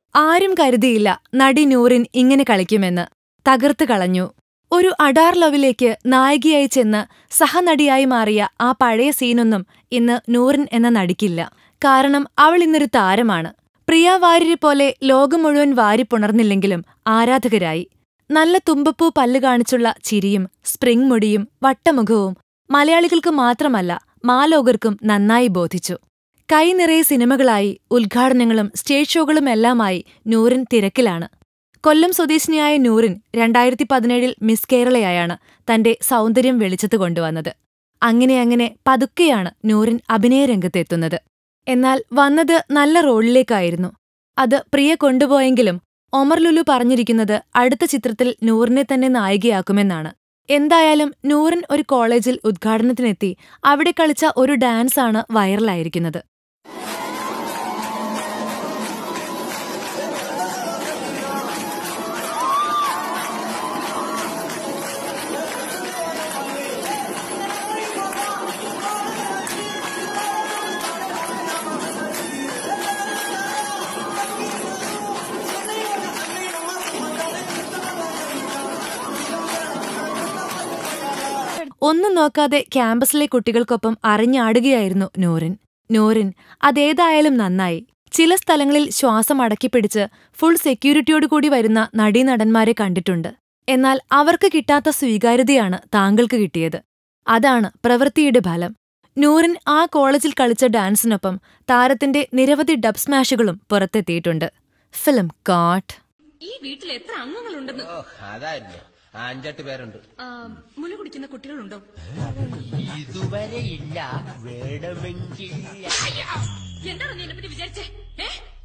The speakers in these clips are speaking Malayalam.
ആരും കരുതിയില്ല നടി നൂറിൻ ഇങ്ങനെ കളിക്കുമെന്ന് തകർത്ത് കളഞ്ഞു ഒരു അഡാർ ലവിലേക്ക് നായികയായി ചെന്ന് സഹനടിയായി മാറിയ ആ പഴയ സീനൊന്നും ഇന്ന് നൂറിൻ എന്ന നടിക്കില്ല കാരണം അവൾ ഇന്നൊരു താരമാണ് പ്രിയ വാര്യരെ പോലെ ലോകം മുഴുവൻ വാരിപ്പുണർന്നില്ലെങ്കിലും ആരാധകരായി നല്ല തുമ്പപ്പൂ പല്ല് കാണിച്ചുള്ള ചിരിയും സ്പ്രിംഗ് മുടിയും വട്ടമുഖവും മലയാളികൾക്ക് മാത്രമല്ല മാലോകർക്കും നന്നായി ബോധിച്ചു കൈനിറയെ സിനിമകളായി ഉദ്ഘാടനങ്ങളും സ്റ്റേജ് ഷോകളുമെല്ലാമായി നൂറിൻ തിരക്കിലാണ് കൊല്ലം സ്വദേശിനിയായ നൂറിൻ രണ്ടായിരത്തി പതിനേഴിൽ മിസ് കേരളയായാണ് തന്റെ സൗന്ദര്യം വെളിച്ചത്ത് കൊണ്ടുവന്നത് അങ്ങനെ അങ്ങനെ പതുക്കെയാണ് നൂറിൻ അഭിനയരംഗത്തെത്തുന്നത് എന്നാൽ വന്നത് നല്ല റോളിലേക്കായിരുന്നു അത് പ്രിയ കൊണ്ടുപോയെങ്കിലും ഒമർ ലുലു പറഞ്ഞിരിക്കുന്നത് അടുത്ത ചിത്രത്തിൽ നൂറിനെ തന്നെ നായികയാക്കുമെന്നാണ് എന്തായാലും നൂറിൻ ഒരു കോളേജിൽ ഉദ്ഘാടനത്തിനെത്തി അവിടെ കളിച്ച ഒരു ഡാൻസാണ് വൈറലായിരിക്കുന്നത് ഒന്നും നോക്കാതെ ക്യാമ്പസിലെ കുട്ടികൾക്കൊപ്പം അറിഞ്ഞാടുകയായിരുന്നു നൂറിൻ നൂറിൻ അതേതായാലും നന്നായി ചില സ്ഥലങ്ങളിൽ ശ്വാസം അടക്കിപ്പിടിച്ച് ഫുൾ സെക്യൂരിറ്റിയോടുകൂടി വരുന്ന നടീനടന്മാരെ കണ്ടിട്ടുണ്ട് എന്നാൽ അവർക്ക് കിട്ടാത്ത സ്വീകാര്യതയാണ് താങ്കൾക്ക് കിട്ടിയത് അതാണ് പ്രവൃത്തിയുടെ ഫലം നൂറിൻ ആ കോളേജിൽ കളിച്ച ഡാൻസിനൊപ്പം താരത്തിന്റെ നിരവധി ഡബ് സ്മാഷുകളും പുറത്തെത്തിയിട്ടുണ്ട് ഫിലിം കാട്ട് ഈ വീട്ടിൽ എത്ര അംഗങ്ങളുണ്ടെന്ന് ഓ അതായിരുന്നു ആ, അഞ്ചെട്ട് പേരുണ്ട് ആ, മുല കുടിക്കുന്ന കുട്ടികളുണ്ടോ ഇതുവരെ ഇല്ല വേണമെങ്കിൽ എന്താണ് നീ എന്നെ പറ്റി വിചാരിച്ചേ ഏ?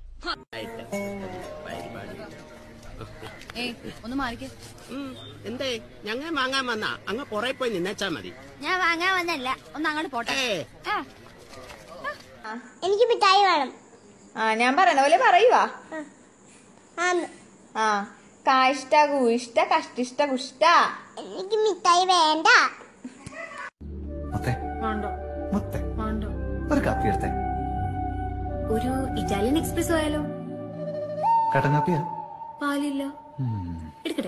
ഏയ് ഒന്ന് മാറിക്കേ ഉം, എന്തേ ഞങ്ങൾ വാങ്ങാൻ വന്നാ അങ്ങ് പുറേ പോയി നിന്നേച്ചാ മതി ഞാൻ വാങ്ങാൻ വന്നല്ല ഒന്ന് അങ്ങോട്ട് പോട്ടെ ഏ എനിക്ക് മിഠായി വേണം ആ ഞാൻ പറയണ പോലെ പറയുവാ ആന്ന്. ആ കാഷ്ട കൂഷ്ട കഷ്ടിഷ്ട കുഷ്ട എനിക്ക് മിഠായി വേണ്ട മുത്തേ മുത്തേ ഒരു കാപ്പി എടുത്തേ ഒരു ഇറ്റാലിയൻ എക്സ്പ്രസ് ആയാലോ കട്ടൻ കാപ്പിയാ പാലില്ല എടുക്കട്ടെ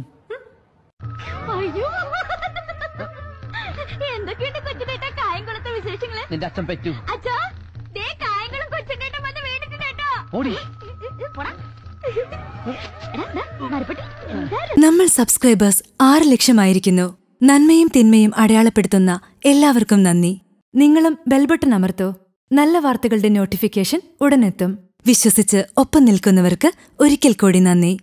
എന്തൊക്കെയുണ്ട് കൊച്ചുനേട്ട കായംകുളത്തെ വിശേഷങ്ങള് നിന്റെ അച്ഛൻ പറ്റൂ അച്ഛാ ദേ കായംകുളം കൊച്ചുനേട്ടൻ വന്ന് വീണിട്ടുണ്ട് കേട്ടോ ഓടി പോടാ. എടാ, ദാ, മരപ്പെട്ടി. എന്താ നമ്മൾ സബ്സ്ക്രൈബേഴ്സ് ആറ് ലക്ഷമായിരിക്കുന്നു നന്മയും തിന്മയും അടയാളപ്പെടുത്തുന്ന എല്ലാവർക്കും നന്ദി നിങ്ങളും ബെൽബട്ടൺ അമർത്തോ നല്ല വാർത്തകളുടെ നോട്ടിഫിക്കേഷൻ ഉടനെത്തും വിശ്വസിച്ച് ഒപ്പം നിൽക്കുന്നവർക്ക് ഒരിക്കൽ കൂടി നന്ദി